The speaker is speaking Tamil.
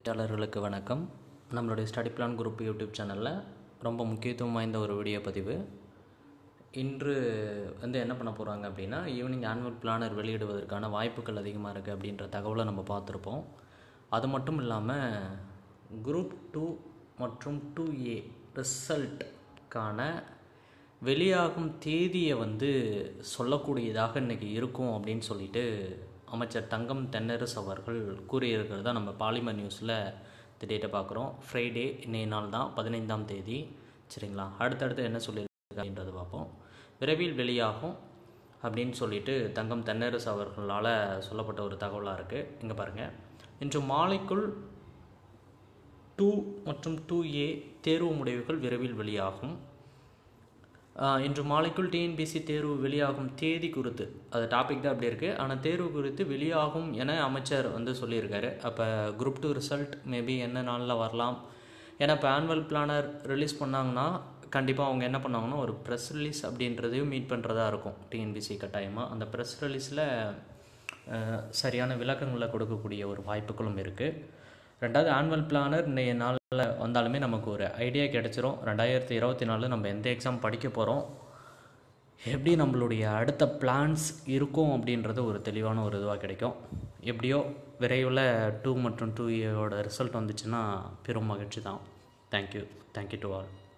பார்வையிட்டாளர்களுக்கு வணக்கம் நம்மளுடைய ஸ்டடி பிளான் குரூப் யூடியூப் சேனலில் ரொம்ப முக்கியத்துவம் வாய்ந்த ஒரு வீடியோ பதிவு இன்று வந்து என்ன பண்ண போகிறாங்க அப்படின்னா ஈவினிங் ஆனுவல் பிளானர் வெளியிடுவதற்கான வாய்ப்புகள் அதிகமாக இருக்குது அப்படின்ற தகவலை நம்ம பார்த்துருப்போம் அது மட்டும் இல்லாமல் குரூப் டூ மற்றும் டூ ஏ ரிசல்ட்டுக்கான வெளியாகும் தேதியை வந்து சொல்லக்கூடியதாக இன்றைக்கி இருக்கும் அப்படின்னு சொல்லிட்டு அமைச்சர் தங்கம் தென்னரசு அவர்கள் கூறியிருக்கிறதா நம்ம பாலிமர் நியூஸில் இந்த டேட்டை பார்க்குறோம் ஃப்ரைடே இன்னைய நாள் தான் பதினைந்தாம் தேதி சரிங்களா அடுத்தடுத்து என்ன சொல்லியிருக்காங்க அப்படின்றத பார்ப்போம் விரைவில் வெளியாகும் அப்படின்னு சொல்லிட்டு தங்கம் தென்னரசு அவர்களால் சொல்லப்பட்ட ஒரு தகவலாக இருக்குது இங்கே பாருங்கள் இன்று மாலைக்குள் டூ மற்றும் டூ ஏ தேர்வு முடிவுகள் விரைவில் வெளியாகும் ஆஹ் இன்று மாலைக்குள் டிஎன்பிசி தேர்வு வெளியாகும் தேதி குறித்து அது டாபிக் தான் அப்படி இருக்குது ஆனால் தேர்வு குறித்து வெளியாகும் என அமைச்சர் வந்து சொல்லியிருக்காரு அப்போ குரூப் டூ ரிசல்ட் மேபி என்ன நாளில் வரலாம் ஏன்னா இப்போ ஆனுவல் பிளானர் ரிலீஸ் பண்ணாங்கன்னா கண்டிப்பாக அவங்க என்ன பண்ணாங்கன்னா ஒரு ப்ரெஸ் ரிலீஸ் அப்படின்றதையும் மீட் பண்ணுறதா இருக்கும் டிஎன்பிசி கட்டாயமாக அந்த ப்ரெஸ் ரிலீஸில் சரியான விளக்கங்களை கொடுக்கக்கூடிய ஒரு வாய்ப்புகளும் இருக்குது ரெண்டாவது ஆனுவல் பிளானர் இன்றைய நாளில் வந்தாலுமே நமக்கு ஒரு ஐடியா கிடச்சிரும் ரெண்டாயிரத்தி இருபத்தி நாலில் நம்ம எந்த எக்ஸாம் படிக்க போகிறோம் எப்படி நம்மளுடைய அடுத்த பிளான்ஸ் இருக்கும் அப்படின்றது ஒரு தெளிவான ஒரு இதுவாக கிடைக்கும் எப்படியோ விரைவில் டூ மற்றும் டூ ஏயோட ரிசல்ட் வந்துச்சுன்னா பெரும் மகிழ்ச்சி தான் தேங்க்யூ தேங்க்யூ டு ஆல்